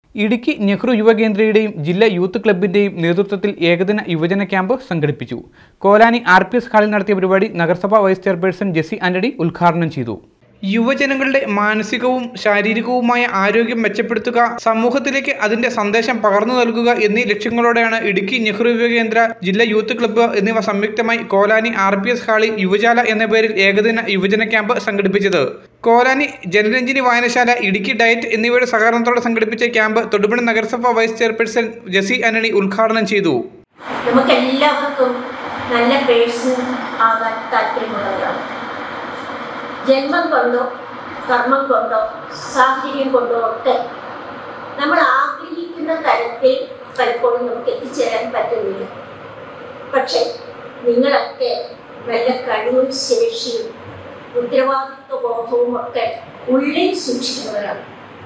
ഇടുക്കി നെഹ്റു യുവകേന്ദ്രയുടെയും ജില്ലാ യൂത്ത് ക്ലബിന്റെയും നേതൃത്വത്തിൽ ഏകദിന യുവജന ക്യാമ്പ് സംഘടിപ്പിച്ചു കോലാനി ആർ പി എസ് ഹാളിൽ നടത്തിയ പരിപാടി നഗരസഭാ വൈസ് ചെയർപേഴ്സൺ ജെസി ആന്റണി ഉദ്ഘാടനം ചെയ്തു യുവജനങ്ങളുടെ മാനസികവും ശാരീരികവുമായ ആരോഗ്യം മെച്ചപ്പെടുത്തുക സമൂഹത്തിലേക്ക് അതിന്റെ സന്ദേശം പകർന്നു നൽകുക എന്നീ ലക്ഷ്യങ്ങളോടെയാണ് ഇടുക്കി നെഹ്റു യുവകേന്ദ്ര ജില്ലാ യൂത്ത് ക്ലബ്ബ് എന്നിവ സംയുക്തമായി കോലാനി ആർ പി എസ് ഹാളിൽ യുവജാല എന്ന പേരിൽ ഏകദിന യുവജന ക്യാമ്പ് സംഘടിപ്പിച്ചത് കോലാനി ജനരഞ്ജിനി വായനശാല ഇടുക്കി ഡയറ്റ് എന്നിവയുടെ സഹകരണത്തോടെ സംഘടിപ്പിച്ച ക്യാമ്പ് തൊടുപുഴ നഗരസഭ വൈസ് ചെയർപേഴ്സൺ ജെസി ആന്റണി ഉദ്ഘാടനം ചെയ്തു നമുക്കെല്ലാവർക്കും നല്ല പേഴ്സൺ ആകാൻ താല്പര്യമുള്ളവരാണ് ജന്മം കൊണ്ടോ കർമ്മം കൊണ്ടോ സാഹചര്യം കൊണ്ടോ ഒക്കെ നമ്മൾ ആഗ്രഹിക്കുന്ന തരത്തിൽ പലപ്പോഴും നമുക്ക് എത്തിച്ചേരാൻ പറ്റുന്നില്ല പക്ഷെ നിങ്ങളൊക്കെ നല്ല കഴിവും ശേഷിയും ഉത്തരവാദിത്വ ബോധവും ഒക്കെ ഉള്ളിൽ സൂക്ഷിക്കുന്നവരാണ്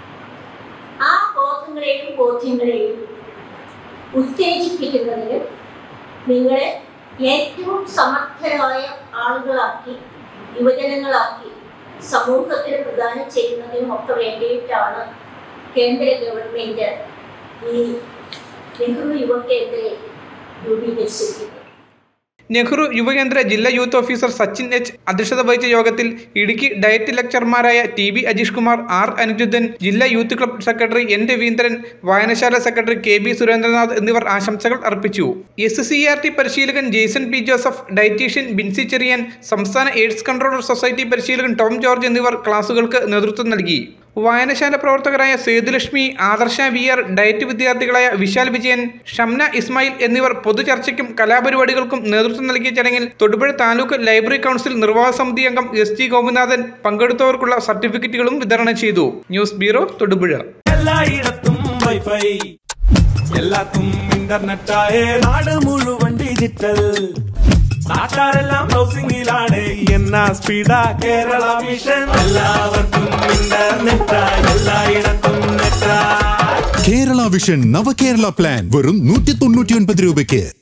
ആ ബോധങ്ങളെയും ബോധ്യങ്ങളെയും ഉത്തേജിപ്പിക്കുന്നതിന് നിങ്ങളെ ഏറ്റവും സമർത്ഥരായ ആളുകളാക്കി യുവജനങ്ങളാക്കി സമൂഹത്തിന് പ്രദാനം ചെയ്യുന്നതിനും ഒക്കെ വേണ്ടിയിട്ടാണ് കേന്ദ്ര ഗവൺമെൻറ് ഈ നെഹ്റു യുവ കേന്ദ്രയെ രൂപീകരിച്ചിരിക്കുന്നത് നെഹ്റു യുവകേന്ദ്ര ജില്ലാ യൂത്ത് ഓഫീസർ സച്ചിൻ എച്ച് അധ്യക്ഷത വഹിച്ച യോഗത്തിൽ ഇടുക്കി ഡയറ്റ് ലെക്ചർമാരായ T B Ajeesh Kumar R Anujuddhan ജില്ലാ youth club secretary N Raveendran വായനശാല സെക്രട്ടറി കെ ബി സുരേന്ദ്രനാഥ് എന്നിവർ ആശംസകൾ അർപ്പിച്ചു എസ് സി ആർ ടി പരിശീലകൻ ജെയ്സൺ പി ജോസഫ് ഡയറ്റീഷ്യൻ ബിൻസി ചെറിയൻ സംസ്ഥാന എയ്ഡ്സ് കൺട്രോളർ സൊസൈറ്റി പരിശീലകൻ ടോം ജോർജ് എന്നിവർ ക്ലാസുകൾക്ക് നേതൃത്വം നൽകി വായനശാല പ്രവർത്തകരായ Sethulakshmi Adarsha V R DIET വിദ്യാർത്ഥികളായ വിശാൽ വിജയൻ ഷംന ഇസ്മായിൽ എന്നിവർ പൊതുചർച്ചയ്ക്കും കലാപരിപാടികൾക്കും നേതൃത്വം നൽകിയ ചടങ്ങിൽ തൊടുപുഴ താലൂക്ക് ലൈബ്രറി കൗൺസിൽ നിർവാഹക സമിതി അംഗം എസ് ടി ഗോപിനാഥൻ പങ്കെടുത്തവർക്കുള്ള സർട്ടിഫിക്കറ്റുകളും വിതരണം ചെയ്തു ന്യൂസ് ബ്യൂറോ തൊടുപുഴ എല്ലായിടത്തും വൈഫൈ എല്ലാത്തും ഇന്റർനെറ്റായേ നാട് മുഴുവൻ ഡിജിറ്റൽ നാട്ടാരെല്ലാം ബ്രൗസിംഗിലാണ് എന്നാ സ്പീഡാ കേരള മിഷൻ എല്ലാവർക്കും ഇന്റർനെറ്റാ എല്ലായിടത്തും നെറ്റാ കേരള വിഷൻ നവകേരള പ്ലാൻ വെറും നൂറ്റി തൊണ്ണൂറ്റി ഒൻപത് രൂപയ്ക്ക്